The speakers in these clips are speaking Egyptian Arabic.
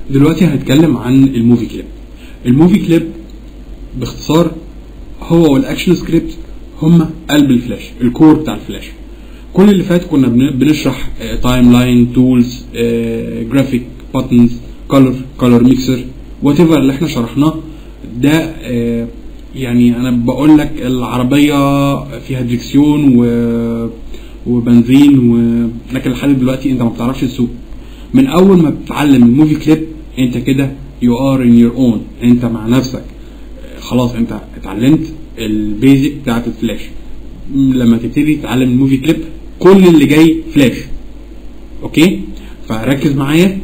دلوقتي هنتكلم عن الموفي كليب الموفي كليب باختصار هو والاكشن سكريبت هما قلب الفلاش الكور بتاع الفلاش كل اللي فات كنا بن- بنشرح تايم لاين تولز جرافيك باتنز كولر كولر ميكسر وات ايفر اللي احنا شرحناه ده آه، يعني انا بقول لك العربيه فيها دريكسيون و وبنزين و... لكن لحد دلوقتي انت ما بتعرفش تسوق من اول ما بتتعلم الموفي كليب انت كده يو ار ان يور اون انت مع نفسك خلاص انت اتعلمت البيزك بتاعت الفلاش لما تبتدي تتعلم الموفي كليب كل اللي جاي فلاش اوكي فركز معايا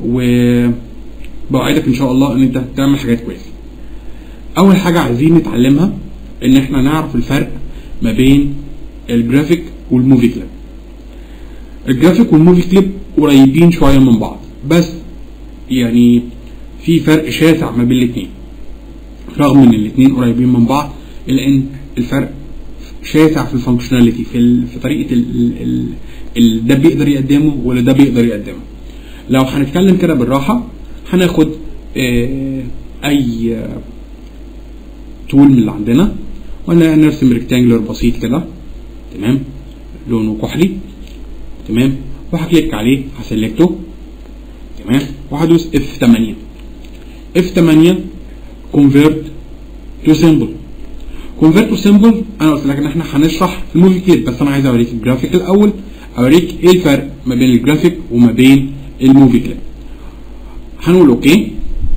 وبوعدك ان شاء الله ان انت تعمل حاجات كويسه اول حاجه عايزين نتعلمها ان احنا نعرف الفرق ما بين الجرافيك والموفي كليب الجرافيك والموفي كليب قريبين شويه من بعض بس يعني في فرق شاسع ما بين الاثنين رغم ان الاثنين قريبين من بعض الا ان الفرق شاسع في الفانكشناليتي في ال... في طريقه ال... ال... ال... ده بيقدر يقدمه ولا ده بيقدر يقدمه لو هنتكلم كده بالراحه هناخد آه اي آه تول من اللي عندنا ولا نرسم ريكتانجلر بسيط كده تمام لونه كحلي تمام وهكليك عليه هسلكته تمام وهدوس اف 8 اف 8 كونفيرت تو سيمبل كونفيرت تو سيمبل انا قلت لك ان احنا هنشرح في الموفي كليب بس انا عايز اوريك الجرافيك الاول اوريك ايه الفرق ما بين الجرافيك وما بين الموفي كليب هنقول اوكي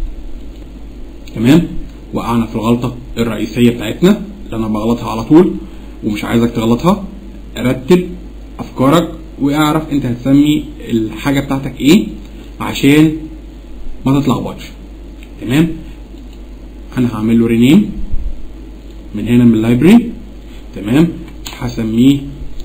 تمام وقعنا في الغلطه الرئيسيه بتاعتنا اللي انا بغلطها على طول ومش عايزك تغلطها رتب افكارك واعرف انت هتسمي الحاجه بتاعتك ايه عشان ما تتلخبطش تمام انا هعمل له رينيم من هنا من اللايبرري تمام هسميه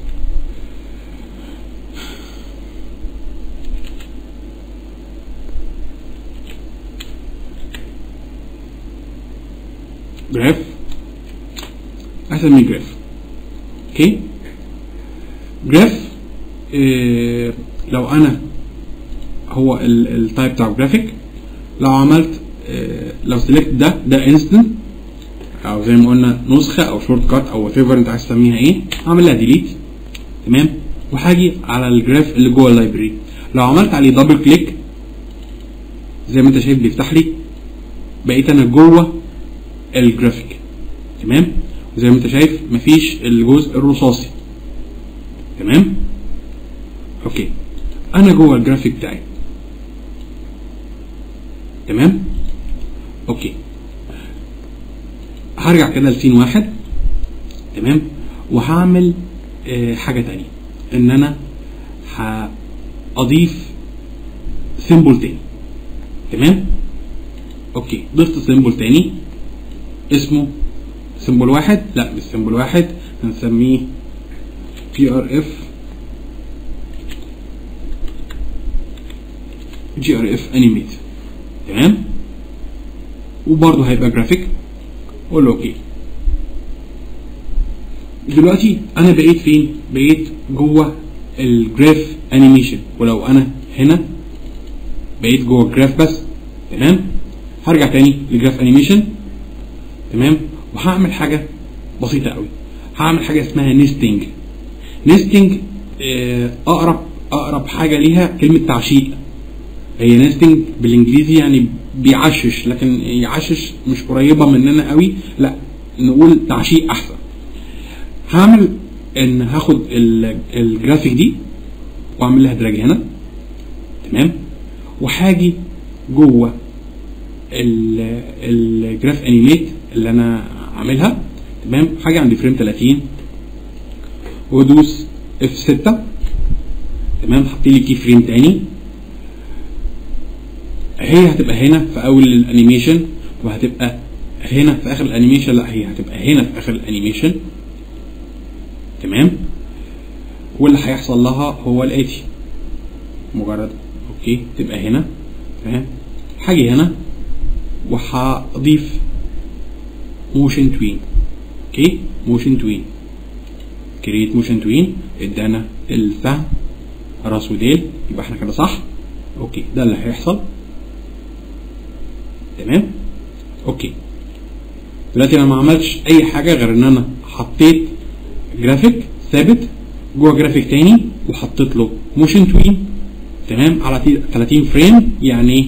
جراف هسميه جراف اوكي جراف إيه لو انا هو التايب بتاع جرافيك لو عملت إيه لو سيلكت ده ده انستنت او زي ما قلنا نسخه او شورت كات او وات ايفر انت عايز تسميها ايه هعمل لها ديليت تمام وهاجي على الجراف اللي جوه اللايبرري لو عملت عليه دبل كليك زي ما انت شايف بيفتح لي بقيت انا جوه الجرافيك تمام وزي ما انت شايف مفيش الجزء الرصاصي تمام اوكي انا جوه الجرافيك بتاعي تمام اوكي هرجع كده لسين واحد تمام وهعمل آه حاجة تانية ان انا هأضيف سيمبل تاني تمام اوكي ضفت سيمبل تاني اسمه سيمبل واحد لا مش سيمبل واحد هنسميه بي ار اف جي ار اف انيميت تمام وبرضه هيبقى جرافيك قول له اوكي دلوقتي انا بقيت فين بقيت جوه الجراف انيميشن ولو انا هنا بقيت جوه الجراف بس تمام هرجع تاني لجراف انيميشن تمام وهعمل حاجه بسيطه قوي هعمل حاجه اسمها نيستنج نيستنج اقرب اقرب حاجه ليها كلمه تعشيق هي نيستنج بالانجليزي يعني بيعشش لكن يعشش مش قريبه مننا قوي لا نقول تعشيق احسن هعمل ان هاخد الجرافيك دي واعمل لها دراج هنا تمام وهاجي جوه الجراف انيميت اللي انا عاملها تمام حاجه عند فريم 30 وادوس اف 6 تمام حط لي كي فريم تاني هي هتبقى هنا في اول الانيميشن وهتبقى هنا في اخر الانيميشن لا هي هتبقى هنا في اخر الانيميشن تمام واللي هيحصل لها هو الاتي مجرد اوكي تبقى هنا تمام هاجي هنا وهضيف موشن توين اوكي موشن توين كريت موشن توين ادانا السهم راس وديل يبقى احنا كده صح اوكي ده اللي هيحصل تمام اوكي دلوقتي انا ما عملتش اي حاجه غير ان انا حطيت جرافيك ثابت جوه جرافيك تاني وحطيت له موشن توين تمام على تي- 30 فريم يعني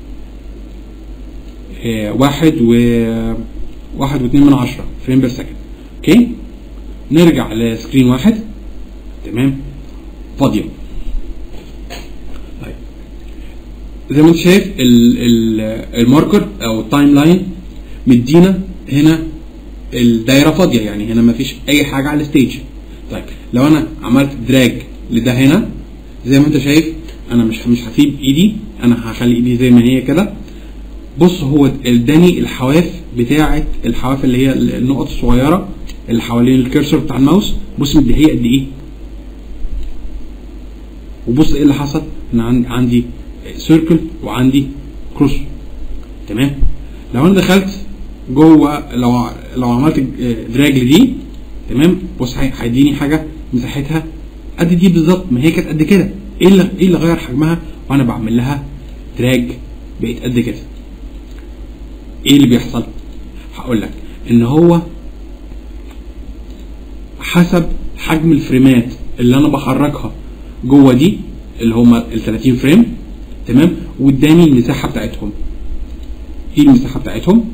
آه، واحد و واحد واتنين من عشرة فريم بير سكند اوكي نرجع لسكرين واحد تمام فاضية طيب زي ما انت شايف ال ال الماركر او التايم لاين مدينا هنا الدايره فاضيه يعني هنا مفيش اي حاجه على الستيج طيب لو انا عملت دراج لده هنا زي ما انت شايف انا مش مش هسيب ايدي انا هخلي ايدي زي ما هي كده بص هو اداني الحواف بتاعه الحواف اللي هي النقط الصغيره اللي حوالين الكرسور بتاع الماوس بص مديهيه قد ايه وبص ايه اللي حصل انا عندي عندي سيركل وعندي كروس تمام لو انا دخلت جوه لو لو عملت دراج لدي تمام بص هي- هيديني حاجه مساحتها قد دي بالظبط ما هي كانت قد كده ايه اللي ايه اللي غير حجمها وانا بعمل لها دراج بقت قد كده ايه اللي بيحصل هقول لك ان هو حسب حجم الفريمات اللي انا بحركها جوه دي اللي هما ال 30 فريم تمام واداني المساحه بتاعتهم دي المساحه بتاعتهم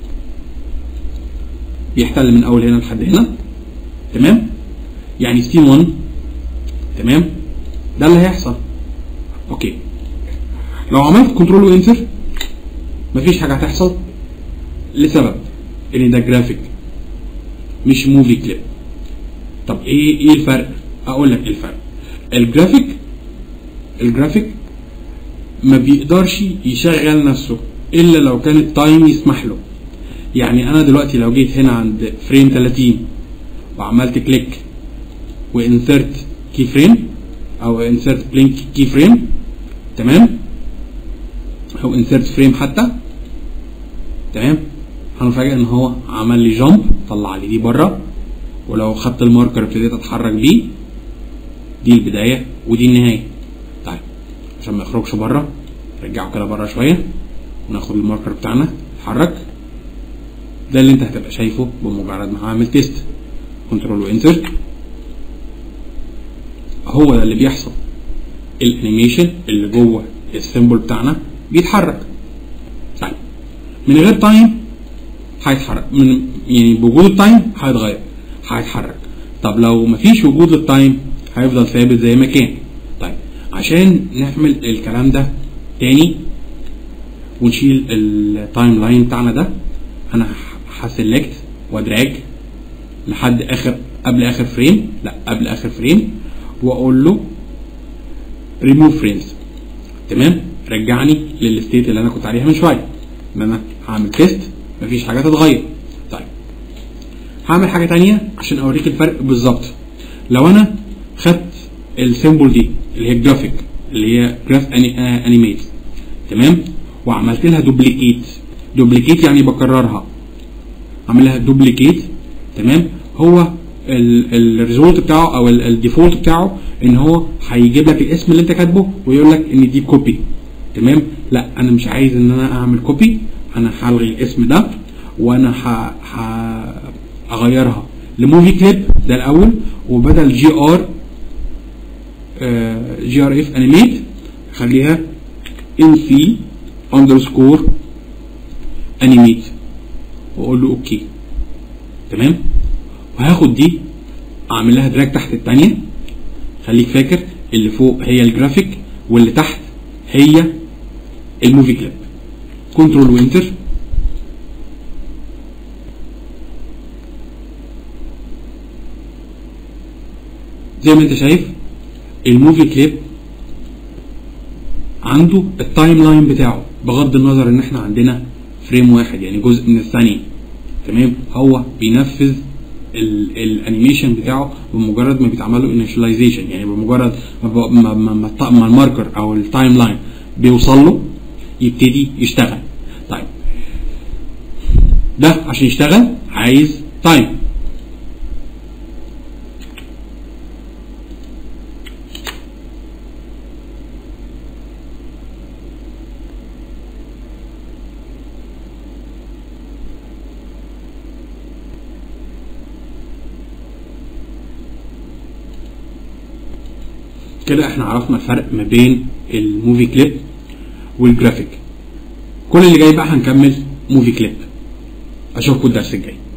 بيحتل من اول هنا لحد هنا تمام يعني ستيم 1 تمام ده اللي هيحصل اوكي لو عملت كنترول وانتر مفيش حاجه هتحصل لسبب ان ده جرافيك مش موفي كليب طب ايه ايه الفرق اقول لك ايه الفرق الجرافيك الجرافيك ما بيقدرش يشغل نفسه الا لو كان التايم يسمح له يعني انا دلوقتي لو جيت هنا عند فريم 30 وعملت كليك وانسرت كي فريم او انسرت بلينك كي فريم تمام او انسرت فريم حتى تمام هنفاجئ ان هو عمل لي جامب طلع لي دي بره ولو خدت الماركر ابتديت اتحرك بيه دي البدايه ودي النهايه طيب عشان ما يخرجش بره رجعه كده بره شويه وناخد الماركر بتاعنا اتحرك ده اللي انت هتبقى شايفه بمجرد ما هعمل تيست كنترول وانتر هو ده اللي بيحصل الانيميشن اللي جوه السيمبل بتاعنا بيتحرك طيب من غير تايم هيتحرك من يعني بوجود التايم هيتغير هيتحرك طب لو مفيش وجود التايم هيفضل ثابت زي ما كان طيب عشان نعمل الكلام ده تاني ونشيل التايم لاين بتاعنا ده انا هسلكت وادراج لحد اخر قبل اخر فريم لا قبل اخر فريم واقول له ريموف فريمز تمام رجعني للستيت اللي انا كنت عليها من شويه ان انا هعمل تيست مفيش حاجه تتغير طيب هعمل حاجه تانية عشان اوريك الفرق بالظبط لو انا خدت السيمبل دي اللي هي الجرافيك اللي هي جراف انيميت تمام وعملت لها دوبليكيت دوبليكيت يعني بكررها اعمل لها دوبليكيت تمام هو الريزولت بتاعه او الديفولت بتاعه ان هو هيجيب لك الاسم اللي انت كاتبه ويقول لك ان دي كوبي تمام لا انا مش عايز ان انا اعمل كوبي انا هلغي الاسم ده وانا ه... ه... اغيرها لموفي كليب ده الاول وبدل جي ار جي ار اف انيميت خليها ان سي اندرسكور انيميت واقول له اوكي تمام وهاخد دي اعمل لها دراج تحت الثانيه خليك فاكر اللي فوق هي الجرافيك واللي تحت هي الموفي كليب كنترول وانتر زي ما انت شايف الموفي كليب عنده التايم لاين بتاعه بغض النظر ان احنا عندنا فريم واحد يعني جزء من الثانيه تمام هو بينفذ الانيميشن بتاعه بمجرد ما بيتعمل له انيشاليزيشن يعني بمجرد ما, ما, ما, ما, ما الماركر او التايم لاين بيوصل له يبتدي يشتغل طيب ده عشان يشتغل عايز تايم كده احنا عرفنا الفرق ما بين الموفي كليب والجرافيك كل اللي جاي بقى هنكمل موفي كليب اشوفكم الدرس الجاي